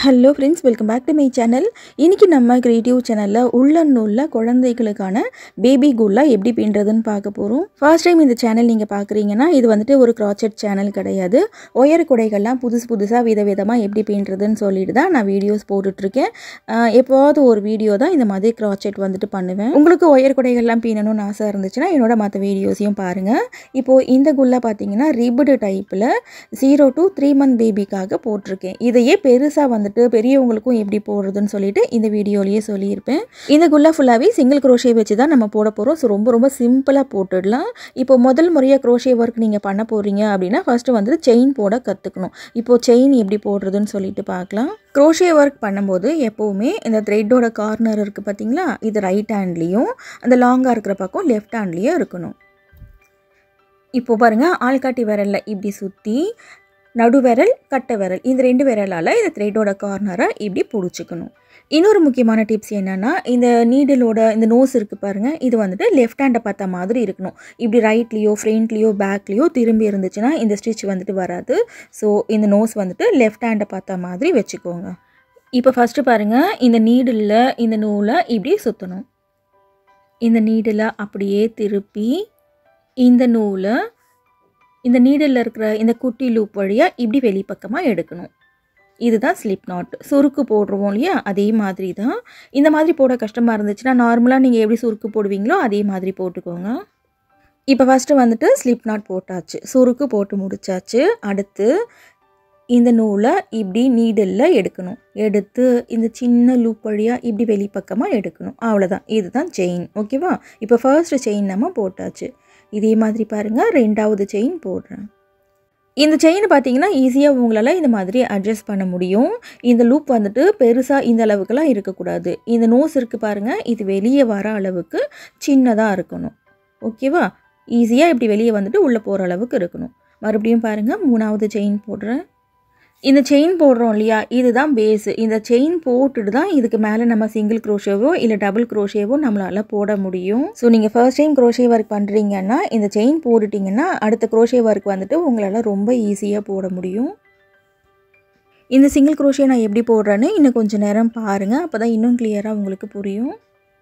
hello friends welcome back to my channel இன்றைக்கி நம்ம creative சேனலில் உள்ள நூலில் குழந்தைகளுக்கான பேபி குல்லா எப்படி பின்னுறதுன்னு பார்க்க போகிறோம் ஃபர்ஸ்ட் டைம் இந்த சேனல் நீங்கள் பார்க்குறீங்கன்னா இது வந்துட்டு ஒரு க்ராச்செட் சேனல் கிடையாது ஒயர் குடைகள்லாம் புதுசு புதுசாக விதவிதமாக எப்படி பின்னுறதுன்னு சொல்லிட்டு தான் நான் வீடியோஸ் போட்டுட்ருக்கேன் ஆஹ் எப்போவாவது ஒரு வீடியோ தான் இந்த மாதிரி க்ராச்செட் வந்துட்டு பண்ணுவேன் உங்களுக்கு ஒயர் குடைகள்லாம் பின்னணும்னு ஆசை இருந்துச்சுன்னா என்னோட மற்ற வீடியோஸையும் பாருங்கள் இப்போது இந்த குல்லா பார்த்தீங்கன்னா ரிபுடு டைப்பில் ஜீரோ டு த்ரீ மந்த் பேபிக்காக போட்டிருக்கேன் இதையே பெருசாக வந்துட்டு பெரியவங்களுக்கும் எப்படி போடுறதுன்னு சொல்லிட்டு இந்த வீடியோலேயே சொல்லியிருப்பேன் இந்த குல்லா ஃபுல்லாகவே சிங்கிள் க்ரோஷே வச்சு தான் நம்ம போட போகிறோம் ஸோ ரொம்ப ரொம்ப சிம்பிளாக போட்டுடலாம் இப்போ முதல் முறையாக க்ரோஷே ஒர்க் நீங்கள் பண்ண போகிறீங்க அப்படின்னா ஃபஸ்ட்டு வந்துட்டு செயின் போட கற்றுக்கணும் இப்போ செயின் எப்படி போடுறதுன்னு சொல்லிட்டு பார்க்கலாம் க்ரோஷே ஒர்க் பண்ணும்போது எப்போவுமே இந்த த்ரெட்டோட கார்னர் இருக்குது பார்த்தீங்களா இது ரைட் ஹேண்ட்லேயும் அந்த லாங்காக இருக்கிற பக்கம் லெஃப்ட் ஹேண்ட்லேயும் இருக்கணும் இப்போ பாருங்கள் ஆள்காட்டி விரலில் இப்படி சுற்றி நடுவிரல் கட்டை விரல் இந்த ரெண்டு விரலால் இந்த த்ரெட்டோட கார்னரை இப்படி பிடிச்சிக்கணும் இன்னொரு முக்கியமான டிப்ஸ் என்னென்னா இந்த நீடிலோட இந்த நோஸ் இருக்குது பாருங்கள் இது வந்துட்டு லெஃப்ட் ஹேண்டை பார்த்த மாதிரி இருக்கணும் இப்படி ரைட்லேயோ ஃப்ரண்ட்லேயோ பேக்லேயோ திரும்பி இருந்துச்சுன்னா இந்த ஸ்டிச் வந்துட்டு வராது ஸோ இந்த நோஸ் வந்துட்டு லெஃப்ட் ஹேண்டை பார்த்த மாதிரி வச்சுக்கோங்க இப்போ ஃபஸ்ட்டு பாருங்கள் இந்த நீடில் இந்த நூலை இப்படி சுற்றணும் இந்த நீடில் அப்படியே திருப்பி இந்த நூலை இந்த நீடில் இருக்கிற இந்த குட்டி லூப் வழியாக இப்படி வெளிப்பக்கமாக எடுக்கணும் இதுதான் ஸ்லிப் நாட் சுருக்கு போடுறோம் இல்லையா அதே மாதிரி தான் இந்த மாதிரி போட கஷ்டமாக இருந்துச்சுன்னா நார்மலாக நீங்கள் எப்படி சுருக்கு போடுவீங்களோ அதே மாதிரி போட்டுக்கோங்க இப்போ ஃபஸ்ட்டு வந்துட்டு ஸ்லிப் நாட் போட்டாச்சு சுருக்கு போட்டு முடிச்சாச்சு அடுத்து இந்த நூலை இப்படி நீடில் எடுக்கணும் எடுத்து இந்த சின்ன லூப் வழியாக இப்படி வெளிப்பக்கமாக எடுக்கணும் அவ்வளோதான் இதுதான் செயின் ஓகேவா இப்போ ஃபர்ஸ்ட் செயின் நம்ம போட்டாச்சு இதே மாதிரி பாருங்கள் ரெண்டாவது செயின் போடுறேன் இந்த செயின் பார்த்தீங்கன்னா ஈஸியாக உங்களால் இந்த மாதிரி அட்ஜஸ்ட் பண்ண முடியும் இந்த லூப் வந்துட்டு பெருசாக இந்த அளவுக்குலாம் இருக்கக்கூடாது இந்த நோஸ் இருக்குது பாருங்கள் இது வெளியே வர அளவுக்கு சின்னதாக இருக்கணும் ஓகேவா ஈஸியாக இப்படி வெளியே வந்துட்டு உள்ளே போகிற அளவுக்கு இருக்கணும் மறுபடியும் பாருங்கள் மூணாவது செயின் போடுறேன் இந்த செயின் போடுறோம் இல்லையா இதுதான் பேஸு இந்த செயின் போட்டுட்டு தான் இதுக்கு மேலே நம்ம சிங்கிள் க்ரோஷேவோ இல்லை டபுள் க்ரோஷேவோ நம்மளால் போட முடியும் ஸோ நீங்கள் ஃபர்ஸ்ட் டைம் க்ரோஷே ஒர்க் பண்ணுறீங்கன்னா இந்த செயின் போட்டுட்டிங்கன்னா அடுத்த க்ரோஷே ஒர்க் வந்துட்டு உங்களால் ரொம்ப ஈஸியாக போட முடியும் இந்த சிங்கிள் க்ரோஷே நான் எப்படி போடுறேன்னு இன்னும் கொஞ்சம் நேரம் பாருங்கள் அப்போ தான் இன்னும் கிளியராக உங்களுக்கு புரியும்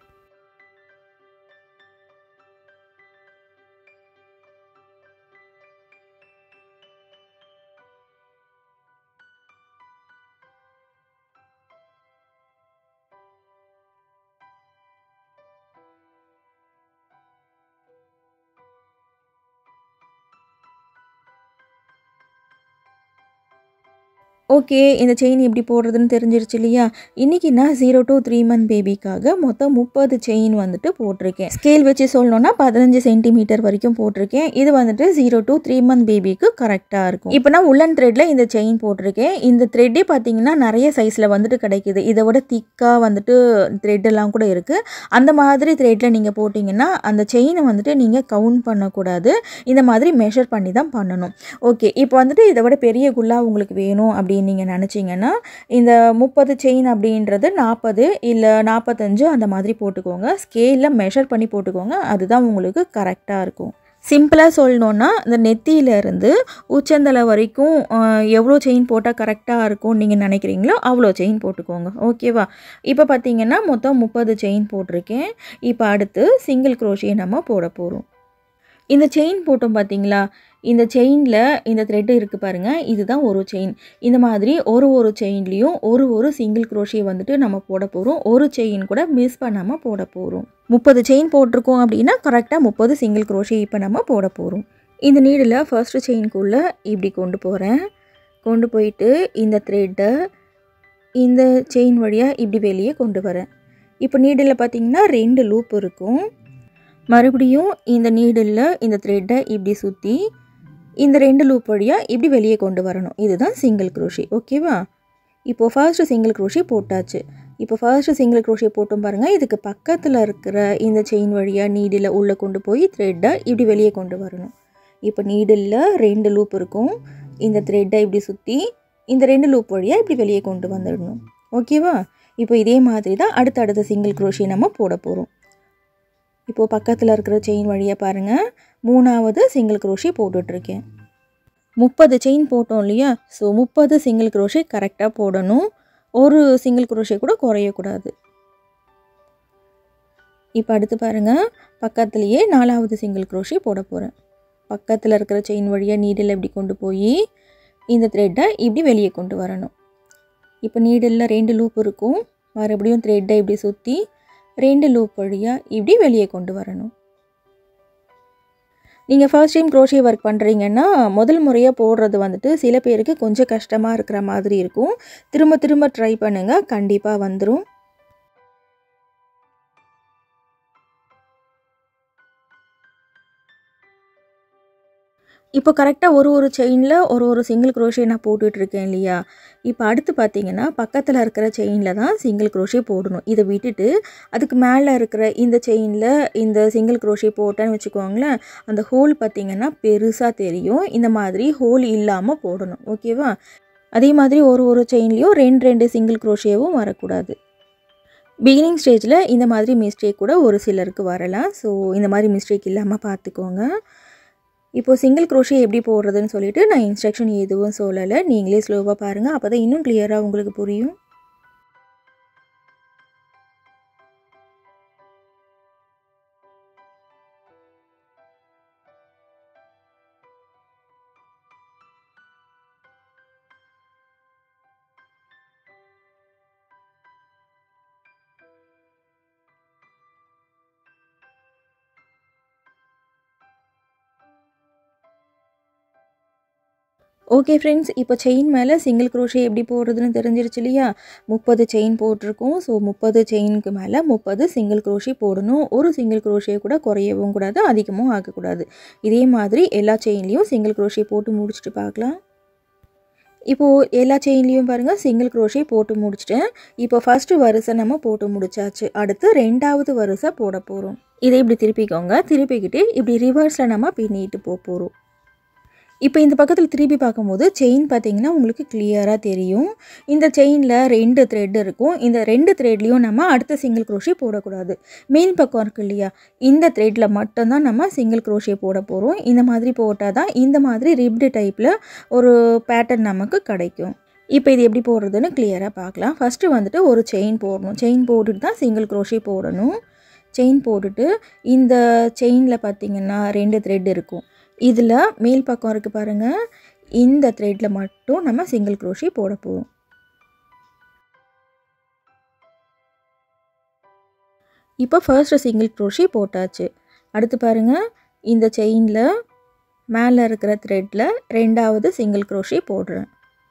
ஓகே இந்த செயின் எப்படி போடுறதுன்னு தெரிஞ்சிருச்சு இல்லையா இன்றைக்கி நான் ஜீரோ டு த்ரீ மந்த் பேபிக்காக மொத்தம் முப்பது செயின் வந்துட்டு போட்டிருக்கேன் ஸ்கேல் வச்சு சொல்லணுன்னா பதினஞ்சு சென்டிமீட்டர் வரைக்கும் போட்டிருக்கேன் இது வந்துட்டு ஜீரோ டு த்ரீ மந்த் பேபிக்கு கரெக்டாக இருக்கும் இப்போ நான் உள்ளன் த்ரெட்டில் இந்த செயின் போட்டிருக்கேன் இந்த த்ரெட்டே பார்த்தீங்கன்னா நிறைய சைஸில் வந்துட்டு கிடைக்குது இதை விட திக்காக வந்துட்டு த்ரெட்டெல்லாம் கூட இருக்குது அந்த மாதிரி த்ரெட்டில் நீங்கள் போட்டிங்கன்னா அந்த செயினை வந்துட்டு நீங்கள் கவுண்ட் பண்ணக்கூடாது இந்த மாதிரி மெஷர் பண்ணி தான் பண்ணணும் ஓகே இப்போ வந்துட்டு இதை விட பெரிய குல்லா உங்களுக்கு வேணும் அப்படின்னு நீங்கள் நினச்சிங்கன்னா இந்த முப்பது செயின் அப்படின்றது நாற்பது இல்லை நாற்பத்தஞ்சு அந்த மாதிரி போட்டுக்கோங்க ஸ்கேலில் மெஷர் பண்ணி போட்டுக்கோங்க அதுதான் உங்களுக்கு கரெக்டாக இருக்கும் சிம்பிளாக சொல்லணுன்னா இந்த நெத்தியிலேருந்து உச்சந்தலை வரைக்கும் ஆஹ், எவ்வளோ செயின் போட்டால் கரெக்டாக இருக்கும் நீங்கள் நினைக்கிறீங்களோ அவ்வளோ செயின் போட்டுக்கோங்க ஓகேவா இப்போ பார்த்தீங்கன்னா மொத்தம் முப்பது செயின் போட்டிருக்கேன் இப்போ அடுத்து சிங்கிள் க்ரோஷியை நம்ம போட போகிறோம் இந்த செயின் போட்டோம் பார்த்தீங்களா இந்த செயினில் இந்த த்ரெட்டு இருக்குது பாருங்கள் இதுதான் ஒரு செயின் இந்த மாதிரி ஒரு ஒரு செயின்லேயும் ஒரு ஒரு சிங்கிள் க்ரோஷியை வந்துட்டு நம்ம போட போகிறோம் ஒரு செயின் கூட மிஸ் பண்ணாமல் போட போகிறோம் முப்பது செயின் போட்டிருக்கோம் அப்படின்னா கரெக்டாக முப்பது சிங்கிள் க்ரோஷி இப்போ நம்ம போட போகிறோம் இந்த நீடில் ஃபர்ஸ்ட்டு செயின்குள்ளே இப்படி கொண்டு போகிறேன் கொண்டு போயிட்டு இந்த த்ரெட்டை இந்த செயின் வழியாக இப்படி வெளியே கொண்டு வரேன் இப்போ நீடில் பார்த்தீங்கன்னா ரெண்டு லூப் இருக்கும் மறுபடியும் இந்த நீடில் இந்த த்ரெட்டை இப்படி சுற்றி இந்த ரெண்டு லூப் வழியாக இப்படி வெளியே கொண்டு வரணும் இதுதான் சிங்கிள் க்ரோஷி ஓகேவா இப்போது ஃபர்ஸ்ட்டு சிங்கிள் க்ரோஷி போட்டாச்சு இப்போ ஃபர்ஸ்ட்டு சிங்கிள் க்ரோஷி போட்டோம் பாருங்கள் இதுக்கு பக்கத்தில் இருக்கிற இந்த செயின் வழியாக நீடில் உள்ளே கொண்டு போய் த்ரெட்டை இப்படி வெளியே கொண்டு வரணும் இப்போ நீடில் ரெண்டு லூப் இருக்கும் இந்த த்ரெட்டை இப்படி சுற்றி இந்த ரெண்டு லூப் வழியாக இப்படி வெளியே கொண்டு வந்துடணும் ஓகேவா இப்போ இதே மாதிரி தான் அடுத்தடுத்த சிங்கிள் க்ரோஷி நம்ம போட போகிறோம் இப்போது பக்கத்தில் இருக்கிற செயின் வழியாக பாருங்கள் மூணாவது சிங்கிள் க்ரோஷி போட்டுட்ருக்கேன் முப்பது செயின் போட்டோம் இல்லையா ஸோ முப்பது சிங்கிள் க்ரோஷே கரெக்டாக போடணும் ஒரு சிங்கிள் குரோஷே கூட குறையக்கூடாது இப்போ அடுத்து பாருங்கள் பக்கத்துலேயே நாலாவது சிங்கிள் குரோஷே போட போகிறேன் பக்கத்தில் இருக்கிற செயின் வழியாக நீடில் இப்படி கொண்டு போய் இந்த த்ரெட்டை இப்படி வெளியே கொண்டு வரணும் இப்போ நீடில் ரெண்டு லூப் இருக்கும் மறுபடியும் த்ரெட்டை இப்படி சுற்றி ரெண்டு லூப் வழியாக இப்படி வெளியே கொண்டு வரணும் நீங்கள் ஃபர்ஸ்ட் டைம் க்ரோஷே ஒர்க் பண்ணுறீங்கன்னா முதல் முறையாக போடுறது வந்துட்டு சில பேருக்கு கொஞ்சம் கஷ்டமாக இருக்கிற மாதிரி இருக்கும் திரும்ப திரும்ப ட்ரை பண்ணுங்கள் கண்டிப்பாக வந்துடும் இப்போ கரெக்டாக ஒரு ஒரு செயினில் ஒரு ஒரு சிங்கிள் க்ரோஷே நான் போட்டுட்ருக்கேன் இல்லையா இப்போ அடுத்து பார்த்தீங்கன்னா பக்கத்தில் இருக்கிற செயினில் தான் சிங்கிள் க்ரோஷே போடணும் இதை விட்டுட்டு அதுக்கு மேலே இருக்கிற இந்த செயினில் இந்த சிங்கிள் க்ரோஷே போட்டேன்னு வச்சுக்கோங்களேன் அந்த ஹோல் பார்த்திங்கன்னா பெருசாக தெரியும் இந்த மாதிரி ஹோல் இல்லாமல் போடணும் ஓகேவா அதே மாதிரி ஒரு ஒரு செயின்லேயும் ரெண்டு ரெண்டு சிங்கிள் க்ரோஷேவும் வரக்கூடாது பிகினிங் ஸ்டேஜில் இந்த மாதிரி மிஸ்டேக் கூட ஒரு சிலருக்கு வரலாம் ஸோ இந்த மாதிரி மிஸ்டேக் இல்லாமல் பார்த்துக்கோங்க இப்போது சிங்கிள் க்ரோஷே எப்படி போடுறதுன்னு சொல்லிட்டு நான் இன்ஸ்ட்ரக்ஷன் எதுவும் சொல்லலை நீங்களே ஸ்லோவாக பாருங்கள் அப்போ தான் இன்னும் கிளியராக உங்களுக்கு புரியும் ஓகே ஃப்ரெண்ட்ஸ் இப்போ செயின் மேலே சிங்கிள் க்ரோஷே எப்படி போடுறதுன்னு தெரிஞ்சிருச்சு இல்லையா முப்பது செயின் போட்டிருக்கோம் ஸோ முப்பது செயினுக்கு மேலே முப்பது சிங்கிள் க்ரோஷே போடணும் ஒரு சிங்கிள் க்ரோஷே கூட குறையவும் கூடாது அதிகமும் ஆகக்கூடாது இதே மாதிரி எல்லா செயின்லேயும் சிங்கிள் க்ரோஷே போட்டு முடிச்சுட்டு பார்க்கலாம் இப்போது எல்லா செயின்லேயும் பாருங்கள் சிங்கிள் க்ரோஷே போட்டு முடிச்சிட்டேன் இப்போ ஃபஸ்ட்டு வரிசை நம்ம போட்டு முடிச்சாச்சு அடுத்து ரெண்டாவது வரிசை போட போகிறோம் இதை இப்படி திருப்பிக்கோங்க திருப்பிக்கிட்டு இப்படி ரிவர்ஸில் நம்ம பின்னிட்டு போக போகிறோம் இப்போ இந்த பக்கத்தில் திருப்பி பார்க்கும்போது செயின் பார்த்தீங்கன்னா உங்களுக்கு கிளியராக தெரியும் இந்த செயினில் ரெண்டு த்ரெட் இருக்கும் இந்த ரெண்டு த்ரெட்லேயும் நம்ம அடுத்த சிங்கிள் க்ரோஷே போடக்கூடாது மெயின் பக்கம் இருக்கு இல்லையா இந்த த்ரெட்டில் மட்டும்தான் நம்ம சிங்கிள் க்ரோஷே போட போகிறோம் இந்த மாதிரி போட்டால் தான் இந்த மாதிரி ரிப்டு டைப்பில் ஒரு பேட்டர்ன் நமக்கு கிடைக்கும் இப்போ இது எப்படி போடுறதுன்னு கிளியராக பார்க்கலாம் ஃபஸ்ட்டு வந்துட்டு ஒரு செயின் போடணும் செயின் போட்டுட்டு தான் சிங்கிள் க்ரோஷே போடணும் செயின் போட்டுட்டு இந்த செயினில் பார்த்திங்கன்னா ரெண்டு த்ரெட் இருக்கும் இதில் மேல் பக்கம் இருக்குது பாருங்கள் இந்த த்ரெட்டில் மட்டும் நம்ம சிங்கிள் க்ரோஷி போட போகிறோம் இப்போ ஃபர்ஸ்ட் சிங்கிள் க்ரோஷி போட்டாச்சு அடுத்து பாருங்கள் இந்த செயினில் மேலே இருக்கிற த்ரெட்டில் ரெண்டாவது சிங்கிள் க்ரோஷி போடுறேன்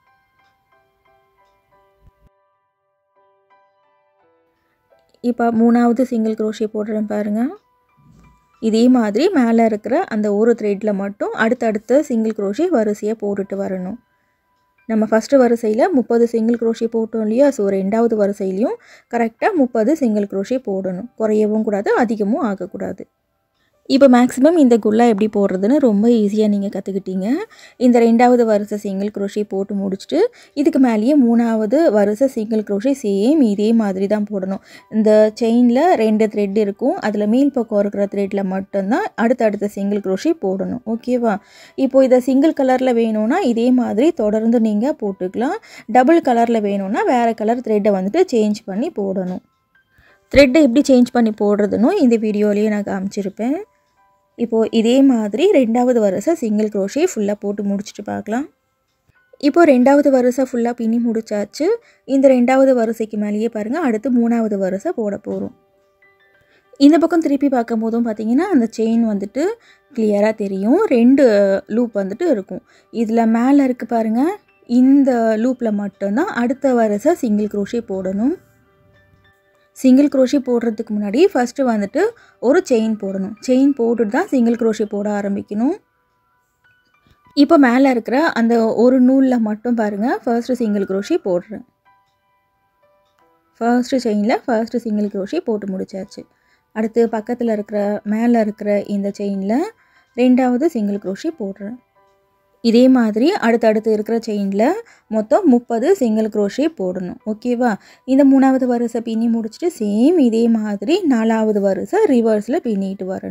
இப்போ மூணாவது சிங்கிள் க்ரோஷி போடுறேன் பாருங்கள் இதே மாதிரி மேலே இருக்கிற அந்த ஒரு த்ரெட்டில் மட்டும் அடுத்தடுத்த சிங்கிள் க்ரோஷி வரிசையாக போட்டுட்டு வரணும் நம்ம ஃபஸ்ட்டு வரிசையில் முப்பது சிங்கிள் க்ரோஷி போட்டோம் இல்லையா ஸோ ரெண்டாவது வரிசையிலையும் கரெக்டாக முப்பது சிங்கிள் க்ரோஷி போடணும் குறையவும் கூடாது அதிகமும் ஆகக்கூடாது இப்போ மேக்ஸிமம் இந்த குல்லா எப்படி போடுறதுன்னு ரொம்ப ஈஸியாக நீங்கள் கற்றுக்கிட்டீங்க இந்த ரெண்டாவது வரிசை சிங்கிள் க்ரோஷி போட்டு முடிச்சுட்டு இதுக்கு மேலேயே மூணாவது வரிசை சிங்கிள் க்ரோஷி சேம் இதே மாதிரி தான் போடணும் இந்த செயினில் ரெண்டு த்ரெட் இருக்கும் அதில் மேல் பக்கம் இருக்கிற த்ரெட்டில் மட்டும்தான் அடுத்தடுத்த சிங்கிள் க்ரோஷி போடணும் ஓகேவா இப்போ இதை சிங்கிள் கலரில் வேணும்னா இதே மாதிரி தொடர்ந்து நீங்கள் போட்டுக்கலாம் டபுள் கலரில் வேணும்னா வேறு கலர் த்ரெட்டை வந்துட்டு சேஞ்ச் பண்ணி போடணும் த்ரெட்டை எப்படி சேஞ்ச் பண்ணி போடுறதுன்னு இந்த வீடியோலேயே நான் காமிச்சிருப்பேன் இப்போது இதே மாதிரி ரெண்டாவது வரிசை சிங்கிள் க்ரோஷே ஃபுல்லாக போட்டு முடிச்சுட்டு பார்க்கலாம் இப்போ ரெண்டாவது வரிசை ஃபுல்லாக பின்னி முடிச்சாச்சு இந்த ரெண்டாவது வரிசைக்கு மேலேயே பாருங்கள் அடுத்து மூணாவது வரிசை போட போகிறோம் இந்த பக்கம் திருப்பி பார்க்கும் போதும் பார்த்தீங்கன்னா அந்த செயின் வந்துட்டு கிளியராக தெரியும் ரெண்டு லூப் வந்துட்டு இருக்கும் இதில் மேலே இருக்குது பாருங்கள் இந்த லூப்பில் மட்டும்தான் அடுத்த வரிசை சிங்கிள் க்ரோஷே போடணும் சிங்கிள் க்ரோஷி போடுறதுக்கு முன்னாடி ஃபஸ்ட்டு வந்துட்டு ஒரு செயின் போடணும் செயின் போட்டுட்டு தான் சிங்கிள் க்ரோஷி போட ஆரம்பிக்கணும் இப்போ மேலே இருக்கிற அந்த ஒரு நூலில் மட்டும் பாருங்கள் ஃபர்ஸ்ட்டு சிங்கிள் க்ரோஷி போடுறேன் ஃபர்ஸ்ட்டு செயினில் ஃபர்ஸ்ட்டு சிங்கிள் க்ரோஷி போட்டு முடிச்சாச்சு அடுத்து பக்கத்தில் இருக்கிற மேலே இருக்கிற இந்த செயினில் ரெண்டாவது சிங்கிள் க்ரோஷி போடுறேன் இதே மாதிரி அடுத்தடுத்து இருக்கிற செயினில் மொத்தம் முப்பது சிங்கிள் க்ரோஷே போடணும் ஓகேவா இந்த மூணாவது வரிசை பின்னி முடிச்சுட்டு சேம் இதே மாதிரி நாலாவது வரிசை ரிவர்ஸில் பின்னிட்டு வரணும்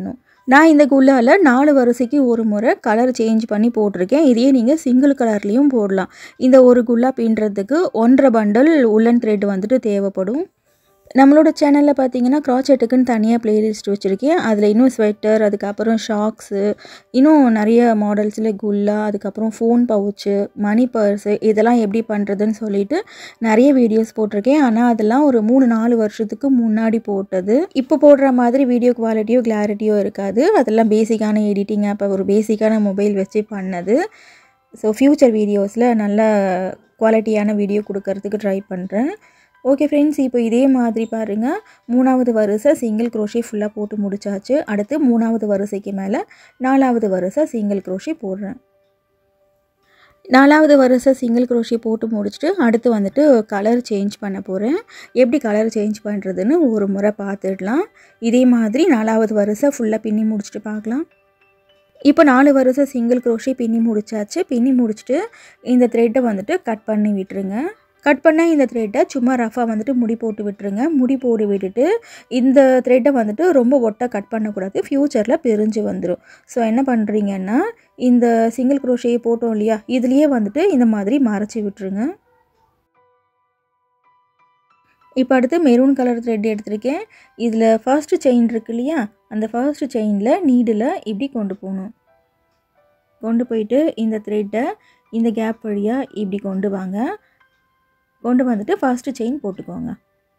நான் இந்த குல்லாவில் நாலு வரிசைக்கு ஒரு முறை கலர் சேஞ்ச் பண்ணி போட்டிருக்கேன் இதையே நீங்கள் சிங்கிள் கலர்லேயும் போடலாம் இந்த ஒரு குல்லா பின்னுறதுக்கு ஒன்றரை பண்டல் உள்ளன் த்ரெட் வந்துட்டு தேவைப்படும் நம்மளோட சேனலில் பார்த்தீங்கன்னா க்ராச்செட்டுக்குன்னு தனியாக பிளேலிஸ்ட் வச்சுருக்கேன் அதில் இன்னும் ஸ்வெட்டர் அதுக்கப்புறம் ஷாக்ஸு இன்னும் நிறைய மாடல்ஸில் குல்லா அதுக்கப்புறம் ஃபோன் பவுச்சு மணி பர்ஸு இதெல்லாம் எப்படி பண்ணுறதுன்னு சொல்லிட்டு நிறைய வீடியோஸ் போட்டிருக்கேன் ஆனால் அதெல்லாம் ஒரு மூணு நாலு வருஷத்துக்கு முன்னாடி போட்டது இப்போ போடுற மாதிரி வீடியோ குவாலிட்டியோ கிளாரிட்டியோ இருக்காது அதெல்லாம் பேசிக்கான எடிட்டிங் ஆப் ஒரு பேசிக்கான மொபைல் வச்சு பண்ணது ஸோ ஃப்யூச்சர் வீடியோஸில் நல்ல குவாலிட்டியான வீடியோ கொடுக்கறதுக்கு ட்ரை பண்ணுறேன் ஓகே ஃப்ரெண்ட்ஸ் இப்போ இதே மாதிரி பாருங்கள் மூணாவது வரிசை சிங்கிள் க்ரோஷி ஃபுல்லாக போட்டு முடிச்சாச்சு அடுத்து மூணாவது வரிசைக்கு மேலே நாலாவது வரிசை சிங்கிள் க்ரோஷி போடுறேன் நாலாவது வரிசை சிங்கிள் க்ரோஷி போட்டு முடிச்சுட்டு அடுத்து வந்துட்டு கலர் சேஞ்ச் பண்ண போகிறேன் எப்படி கலர் சேஞ்ச் பண்ணுறதுன்னு ஒரு முறை பார்த்துடலாம் இதே மாதிரி நாலாவது வரிசை ஃபுல்லாக பின்னி முடிச்சுட்டு பார்க்கலாம் இப்போ நாலு வரிசை சிங்கிள் க்ரோஷி பின்னி முடிச்சாச்சு பின்னி முடிச்சுட்டு இந்த த்ரெட்டை வந்துட்டு கட் பண்ணி விட்டுருங்க கட் பண்ண இந்த த்ரெட்டை சும்மா ரஃபாக வந்துட்டு முடி போட்டு விட்டுருங்க முடி போட்டு விட்டுட்டு இந்த த்ரெட்டை வந்துட்டு ரொம்ப ஒட்டை கட் பண்ணக்கூடாது ஃப்யூச்சரில் பிரிஞ்சு வந்துடும் ஸோ என்ன பண்ணுறீங்கன்னா இந்த சிங்கிள் க்ரோஷையை போட்டோம் இல்லையா இதுலேயே வந்துட்டு இந்த மாதிரி மறைச்சி விட்டுருங்க இப்போ அடுத்து மெரூன் கலர் த்ரெட் எடுத்திருக்கேன் இதில் ஃபர்ஸ்ட்டு செயின் இருக்கு இல்லையா அந்த ஃபர்ஸ்ட்டு செயினில் நீடில் இப்படி கொண்டு போகணும் கொண்டு போயிட்டு இந்த த்ரெட்டை இந்த கேப் வழியாக இப்படி கொண்டு வாங்க கொண்டு வந்துட்டு ஃபர்ஸ்ட்டு செயின் போட்டுக்கோங்க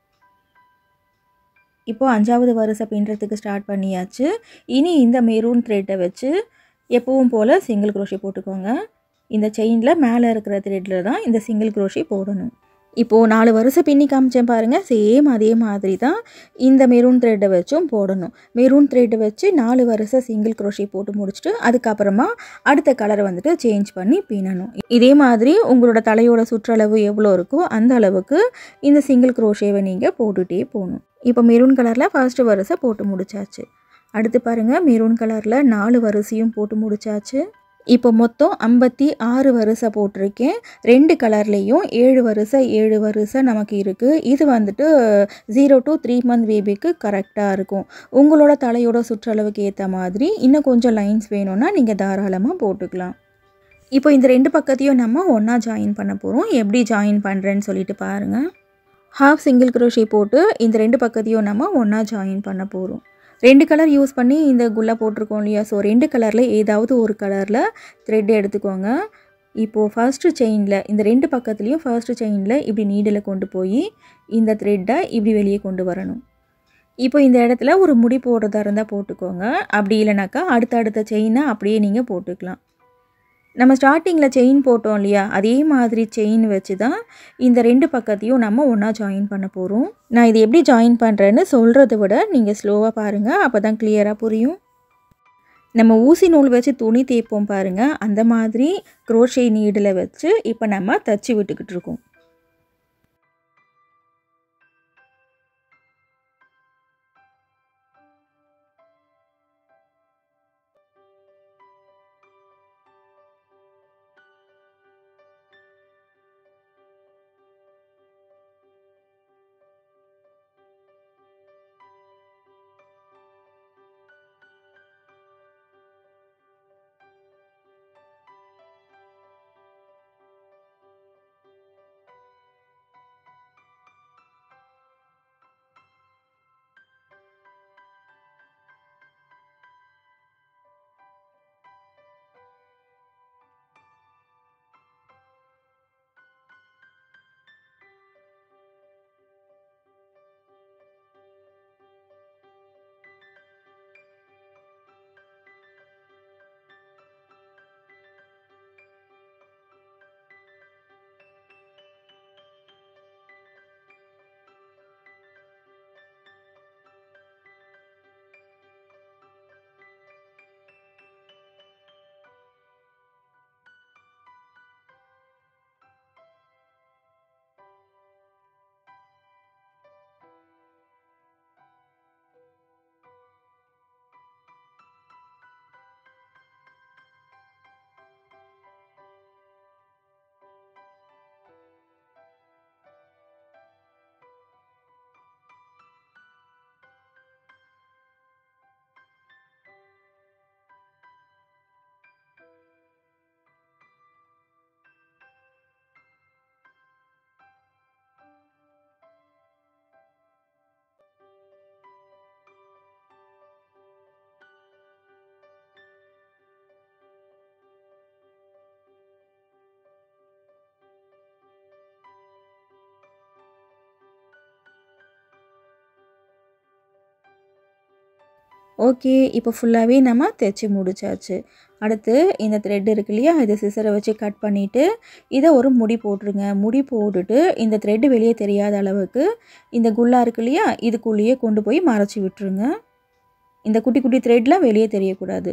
இப்போது அஞ்சாவது வரிசை பின்னுறதுக்கு ஸ்டார்ட் பண்ணியாச்சு இனி இந்த மெரூன் த்ரெட்டை வச்சு எப்பவும் போல் சிங்கிள் க்ரோஷி போட்டுக்கோங்க இந்த செயினில் மேலே இருக்கிற த்ரெட்டில் தான் இந்த சிங்கிள் க்ரோஷி போடணும் இப்போது நாலு வருஷம் பின்னி காமிச்சேன் பாருங்கள் சேம் அதே மாதிரி தான் இந்த மெரூன் த்ரெட்டை வச்சும் போடணும் மெரூன் த்ரெட்டை வச்சு நாலு வருஷம் சிங்கிள் க்ரோஷி போட்டு முடிச்சுட்டு அதுக்கப்புறமா அடுத்த கலரை வந்துட்டு சேஞ்ச் பண்ணி பின்னணும் இதே மாதிரி உங்களோட தலையோட சுற்றளவு எவ்வளோ இருக்கோ அந்த அளவுக்கு இந்த சிங்கிள் க்ரோஷேவை நீங்கள் போட்டுகிட்டே போகணும் இப்போ மெரூன் கலரில் ஃபர்ஸ்ட் வரிசை போட்டு முடிச்சாச்சு அடுத்து பாருங்கள் மெரூன் கலரில் நாலு வரிசையும் போட்டு முடிச்சாச்சு இப்போ மொத்தம் ஐம்பத்தி ஆறு வரிசை போட்டிருக்கேன் ரெண்டு கலர்லேயும் ஏழு வரிசை ஏழு வரிசை நமக்கு இருக்குது இது வந்துட்டு ஜீரோ டு த்ரீ மந்த் பேபிக்கு கரெக்டாக இருக்கும் உங்களோட தலையோட சுற்றளவுக்கு ஏற்ற மாதிரி இன்னும் கொஞ்சம் லைன்ஸ் வேணும்னா நீங்கள் தாராளமாக போட்டுக்கலாம் இப்போ இந்த ரெண்டு பக்கத்தையும் நம்ம ஒன்றா ஜாயின் பண்ண போகிறோம் எப்படி ஜாயின் பண்ணுறேன்னு சொல்லிட்டு பாருங்கள் ஹாஃப் சிங்கிள் க்ரோஷே போட்டு இந்த ரெண்டு பக்கத்தையும் நம்ம ஒன்றா ஜாயின் பண்ண போகிறோம் ரெண்டு கலர் யூஸ் பண்ணி இந்த குல்லா போட்டிருக்கோம் இல்லையா ஸோ ரெண்டு கலரில் ஏதாவது ஒரு கலரில் த்ரெட் எடுத்துக்கோங்க இப்போது ஃபர்ஸ்ட்டு செயினில் இந்த ரெண்டு பக்கத்துலேயும் ஃபர்ஸ்ட்டு செயினில் இப்படி நீடில் கொண்டு போய் இந்த த்ரெட்டை இப்படி வெளியே கொண்டு வரணும் இப்போ இந்த இடத்துல ஒரு முடி போடுறதா இருந்தால் போட்டுக்கோங்க அப்படி இல்லைனாக்கா அடுத்த அடுத்த செயினை அப்படியே நீங்கள் போட்டுக்கலாம் நம்ம ஸ்டார்டிங்கில் செயின் போட்டோம் இல்லையா அதே மாதிரி செயின் வச்சு தான் இந்த ரெண்டு பக்கத்தையும் நம்ம ஒன்றா ஜாயின் பண்ண போகிறோம் நான் இது எப்படி ஜாயின் பண்ணுறேன்னு சொல்கிறத விட நீங்கள் ஸ்லோவாக பாருங்கள் அப்போ தான் கிளியராக புரியும் நம்ம ஊசி நூல் வச்சு துணி தேய்ப்போம் பாருங்கள் அந்த மாதிரி குரோஷே நீடில் வச்சு இப்போ நம்ம தச்சு விட்டுக்கிட்டு இருக்கோம் ஓகே இப்போ ஃபுல்லாகவே நம்ம தைச்சி முடிச்சாச்சு அடுத்து இந்த த்ரெட் இருக்கு இல்லையா இதை சிசரை வச்சு கட் பண்ணிவிட்டு இதை ஒரு முடி போட்டுருங்க முடி போட்டுட்டு இந்த த்ரெட்டு வெளியே தெரியாத அளவுக்கு இந்த குல்லா இருக்கு இல்லையா இதுக்குள்ளேயே கொண்டு போய் மறைச்சி விட்டுருங்க இந்த குட்டி குட்டி த்ரெட்லாம் வெளியே தெரியக்கூடாது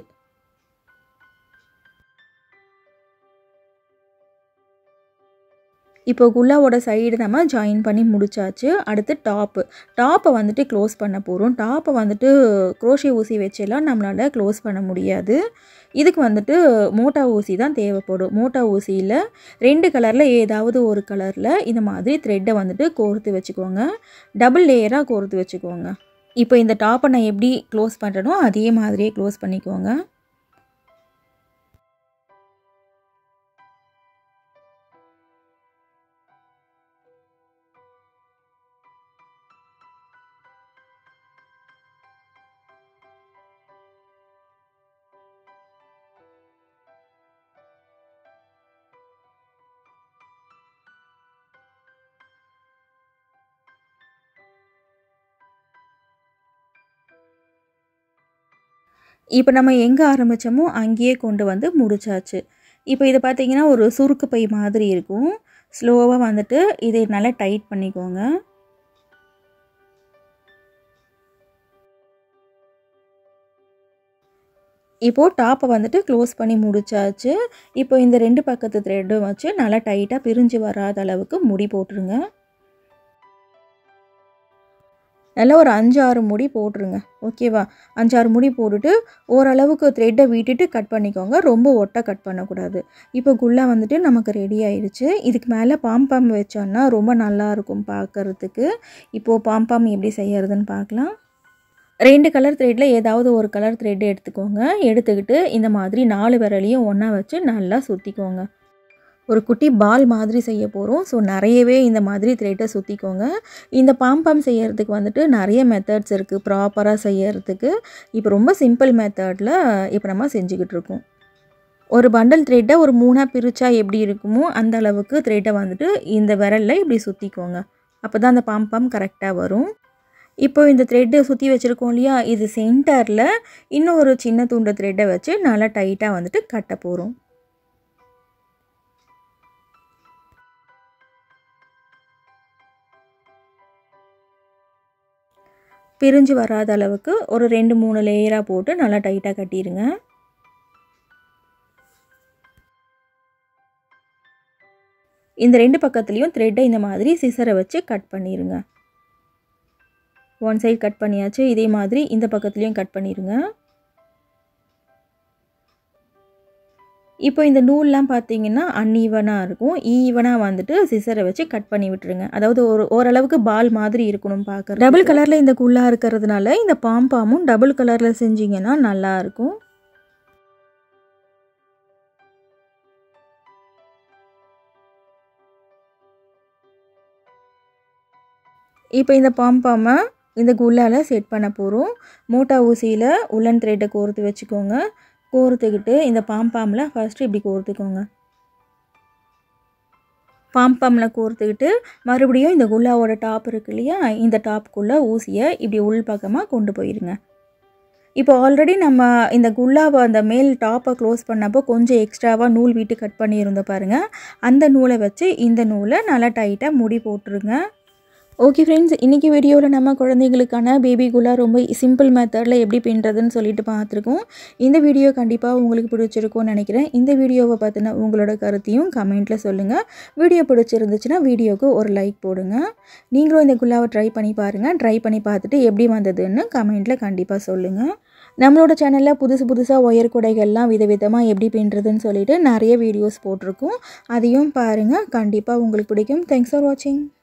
இப்போ குல்லாவோட சைடு நம்ம ஜாயின் பண்ணி முடிச்சாச்சு அடுத்து டாப்பு டாப்பை வந்துட்டு க்ளோஸ் பண்ண போகிறோம் டாப்பை வந்துட்டு குரோஷே ஊசி வச்செல்லாம் நம்மளால் க்ளோஸ் பண்ண முடியாது இதுக்கு வந்துட்டு மோட்டா ஊசி தான் தேவைப்படும் மோட்டா ஊசியில் ரெண்டு கலரில் ஏதாவது ஒரு கலரில் இந்த மாதிரி த்ரெட்டை வந்துட்டு கோர்த்து வச்சுக்கோங்க டபுள் லேயராக கோர்த்து வச்சுக்கோங்க இப்போ இந்த டாப்பை நான் எப்படி க்ளோஸ் பண்ணுறனோ அதே மாதிரியே க்ளோஸ் பண்ணிக்கோங்க இப்போ நம்ம எங்கே ஆரம்பித்தோமோ அங்கேயே கொண்டு வந்து முடிச்சாச்சு இப்போ இது பார்த்திங்கன்னா ஒரு சுருக்கு பை மாதிரி இருக்கும் ஸ்லோவாக வந்துட்டு இதை நல்லா டைட் பண்ணிக்கோங்க இப்போது டாப்பை வந்துட்டு க்ளோஸ் பண்ணி முடிச்சாச்சு இப்போ இந்த ரெண்டு பக்கத்து த்ரெட்டும் வச்சு நல்லா டைட்டாக பிரிஞ்சு வராத அளவுக்கு முடி போட்டுருங்க நல்லா ஒரு அஞ்சாறு முடி போட்டுருங்க ஓகேவா அஞ்சாறு முடி போட்டுட்டு ஓரளவுக்கு த்ரெட்டை விட்டுட்டு கட் பண்ணிக்கோங்க ரொம்ப ஒட்டை கட் பண்ணக்கூடாது இப்போ குள்ளா வந்துட்டு நமக்கு ரெடி ஆயிடுச்சு இதுக்கு மேலே பாம்பாம் வச்சோன்னா ரொம்ப நல்லாயிருக்கும் பார்க்குறதுக்கு இப்போது பாம்பாம் எப்படி செய்யறதுன்னு பார்க்கலாம் ரெண்டு கலர் த்ரெட்டில் ஏதாவது ஒரு கலர் த்ரெட் எடுத்துக்கோங்க எடுத்துக்கிட்டு இந்த மாதிரி நாலு விரலையும் ஒன்றா வச்சு நல்லா சுற்றிக்கோங்க ஒரு குட்டி பால் மாதிரி செய்ய போகிறோம் ஸோ நிறையவே இந்த மாதிரி த்ரெட்டை சுற்றிக்கோங்க இந்த பாம்பாம் செய்யறதுக்கு வந்துட்டு நிறைய மெத்தட்ஸ் இருக்குது ப்ராப்பராக செய்யறதுக்கு இப்போ ரொம்ப சிம்பிள் மெத்தடில் இப்போ நம்ம செஞ்சுக்கிட்டு இருக்கோம் ஒரு பண்டல் த்ரெட்டை ஒரு மூணாக பிரித்தா எப்படி இருக்குமோ அந்த அளவுக்கு த்ரெட்டை வந்துட்டு இந்த விரலில் இப்படி சுற்றிக்கோங்க அப்போ தான் அந்த பாம்பாம் கரெக்டாக வரும் இப்போ இந்த த்ரெட்டை சுற்றி வச்சுருக்கோம் இல்லையா இது சென்டரில் இன்னும் ஒரு சின்ன துண்டு த்ரெட்டை வச்சு நல்லா டைட்டாக வந்துட்டு கட்ட போகிறோம் பிரிஞ்சு வராத அளவுக்கு ஒரு ரெண்டு மூணு லேயராக போட்டு நல்லா டைட்டாக கட்டிடுங்க இந்த ரெண்டு பக்கத்துலேயும் த்ரெட்டை இந்த மாதிரி சிசரை வச்சு கட் பண்ணிடுங்க ஒன் சைடு கட் பண்ணியாச்சு இதே மாதிரி இந்த பக்கத்துலேயும் கட் பண்ணிடுங்க இப்போ இந்த நூல்லாம் பார்த்தீங்கன்னா அன்ஈவனாக இருக்கும் ஈவனாக வந்துட்டு சிசரை வச்சு கட் பண்ணி விட்டுருங்க அதாவது ஒரு ஓரளவுக்கு பால் மாதிரி இருக்கணும் பார்க்குறது டபுள் கலரில் இந்த குள்ளா இருக்கிறதுனால இந்த பாம்பாமும் டபுள் கலரில் செஞ்சிங்கன்னா நல்லாயிருக்கும் இப்போ இந்த பாம்பாமை இந்த குல்லால் செட் பண்ண போகிறோம் மூட்டா ஊசியில் உள்ளன் த்ரெட்டை கோர்த்து வச்சுக்கோங்க கோர்த்துக்கிட்டு இந்த பாம்பாமில் ஃபஸ்ட்டு இப்படி கோர்த்துக்கோங்க பாம்பாமில் கோர்த்துக்கிட்டு மறுபடியும் இந்த குல்லாவோட டாப் இருக்கு இல்லையா இந்த டாப்புக்குள்ளே ஊசியை இப்படி உள் பக்கமாக கொண்டு போயிருங்க இப்போ ஆல்ரெடி நம்ம இந்த குல்லாவை அந்த மேல் டாப்பை க்ளோஸ் பண்ணப்போ கொஞ்சம் எக்ஸ்ட்ராவாக நூல் விட்டு கட் பண்ணியிருந்தோம் பாருங்கள் அந்த நூலை வச்சு இந்த நூலை நல்லா டைட்டாக முடி போட்டுருங்க ஓகே ஃப்ரெண்ட்ஸ் இன்றைக்கி வீடியோவில் நம்ம குழந்தைங்களுக்கான பேபி குலா ரொம்ப சிம்பிள் மெத்தடில் எப்படி பின்னுறதுன்னு சொல்லிட்டு பார்த்துருக்கோம் இந்த வீடியோ கண்டிப்பாக உங்களுக்கு பிடிச்சிருக்கும்னு நினைக்கிறேன் இந்த வீடியோவை பார்த்தினா உங்களோட கருத்தையும் கமெண்ட்டில் சொல்லுங்கள் வீடியோ பிடிச்சிருந்துச்சுன்னா வீடியோவுக்கு ஒரு லைக் போடுங்க நீங்களும் இந்த குல்லாவை ட்ரை பண்ணி பாருங்கள் ட்ரை பண்ணி பார்த்துட்டு எப்படி வந்ததுன்னு கமெண்ட்டில் கண்டிப்பாக சொல்லுங்கள் நம்மளோட சேனலில் புதுசு புதுசாக ஒயர் குடைகள்லாம் விதவிதமாக எப்படி பின்னுறதுன்னு சொல்லிட்டு நிறைய வீடியோஸ் போட்டிருக்கோம் அதையும் பாருங்கள் கண்டிப்பாக உங்களுக்கு பிடிக்கும் தேங்க்ஸ் ஃபார் வாட்சிங்